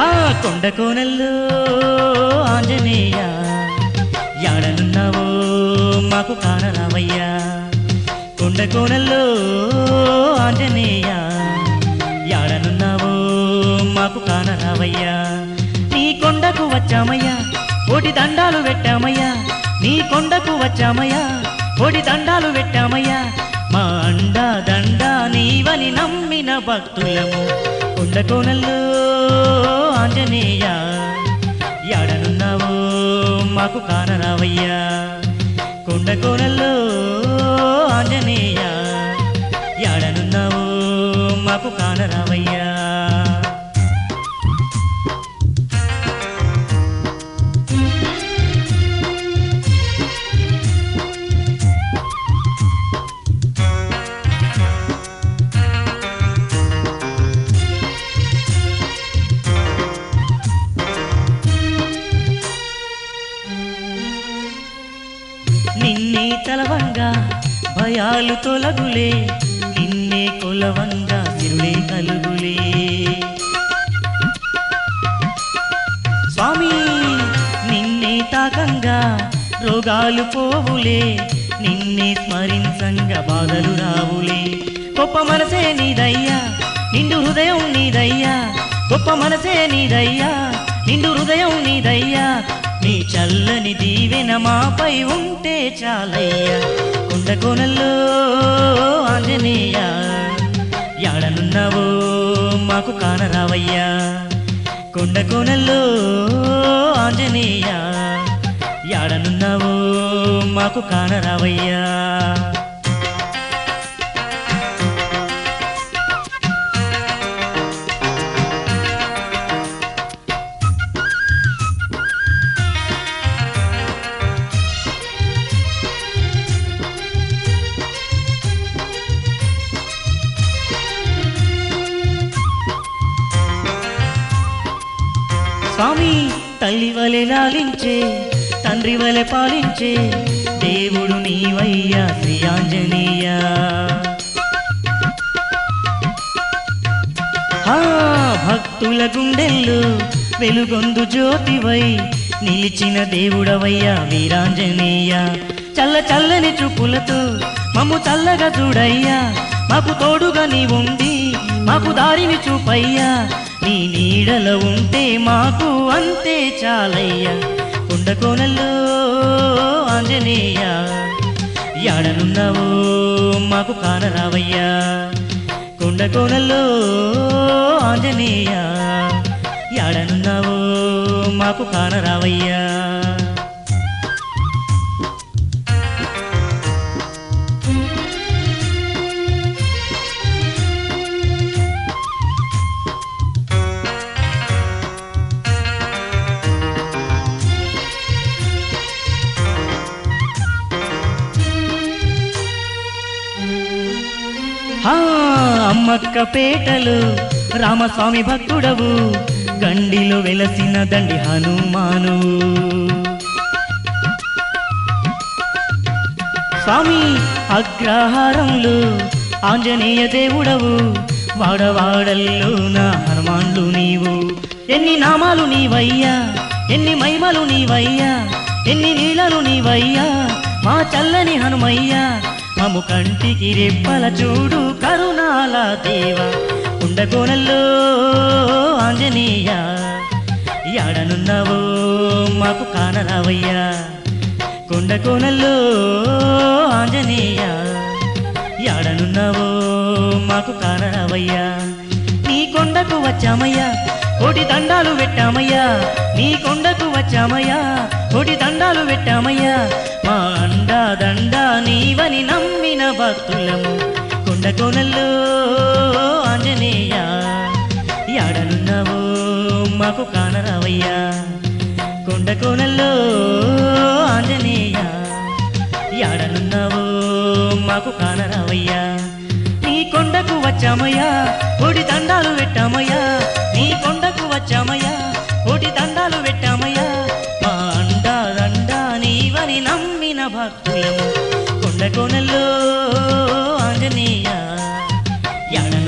ఆ కొండ కోనల్లో ఆంజనేయ యాడనున్నావో మాకు కానరావయ్యా కొండ కోనల్లో ఆంజనేయ యాడనున్నావో మాకు కానరావయ్యా నీ కొండకు వచ్చామయ్యా కోటి దండాలు పెట్టామయ్యా నీ కొండకు వచ్చామయ్యా కోటి దండాలు పెట్టామయ్యా మా అండా దండా నీవని నమ్మిన భక్తులము కొండ కోనల్లో ఆంజనేయ యాడనున్నావో మాకు కానరావయ్యా కొండ కోనల్లో ఆంజనేయ యాడనున్నావో మాకు కానరావయ్యా నిన్నే తలవంగా భయాలు తొలగులే నిన్నే కొలవంగా తిరులే కలుగులే స్వామి నిన్నే తాకంగా రోగాలు పోవులే నిన్నే స్మరించంగా బాధలు రావులే గొప్ప మనసే నీదయ్యా నిండు హృదయం నీదయ్యా గొప్ప మనసే నీదయ్యా నిండు హృదయం నీదయ్యా నీ చల్లని దీవెన మాపై ఉంటే చాలయ్యా కొండ కోనల్లో ఆంజనేయ యాడనున్నావో మాకు కానరావయ్యా కొండ కోనల్లో ఆంజనేయ యాడనున్నావో మాకు కానరావయ్యా స్వామి తల్లి వలె లాలించే తండ్రి వలె పాలించే దేవుడు నీవయ్యా శ్రీ ఆంజనేయ ఆ భక్తుల గుండెల్లో వెలుగొందు జ్యోతివై నిలిచిన దేవుడవయ్యా వీరాంజనేయ చల్ల చల్లని చూపులతో మమ్ము చల్లగా చూడయ్యా మాకు తోడుగా నీ ఉండి మాకు దారిని చూపయ్యా నీ నీడల ఉంటే మాకు అంతే చాలయ్యా కొండ కోనల్లో ఆంజనేయ యాడనున్నావో మాకు కానరావయ్యా కొండ కోనల్లో ఆంజనేయ యాడనున్నావో మాకు కానరావయ్యా ఆ అమ్మక్క పేటలు రామస్వామి భక్తుడవు గండిలో వెలసిన దండి హనుమాను స్వామి అగ్రహారంలో ఆంజనేయ దేవుడవు వాడవాడల్లో నా హనుమాన్లు నీవు ఎన్ని నామాలు నీవయ్యా ఎన్ని మహిమలు నీవయ్యా ఎన్ని నీళ్ళలు నీవయ్యా మా చల్లని హనుమయ్యా మము కంటికి రెప్పల చూడు కరుణాల దేవ ఉండకోనల్లో ఆంజనేయ యాడనున్నావో మాకు కానరావయ్యా కొండ కోనల్లో ఆంజనేయ యాడనున్నావో మాకు కానరావయ్యా నీ కొండకు వచ్చామయ్యా కోటి దండాలు పెట్టామయ్యా నీ కొండకు వచ్చామయ్యా కోటి దండాలు పెట్టామయ్యా మా అండా దండా నీవని నమ్మిన భక్తులము కొండ కోనల్లో ఆంజనేయ యాడనున్నావో మాకు కానరావయ్యా కొండ కోనల్లో ఆంజనేయ యాడనున్నావో మాకు కానరావయ్యా నీ కొండకు వచ్చామయ్యా కోటి దండాలు పెట్టామయ్యా నీ కొండకు వచ్చామయ్యా కోటి దండాలు పెట్టామయ్యా మా అండా దండా నీవని నమ్మిన భక్తులము కొండ కోనల్లో ఆంజనేయ యాడ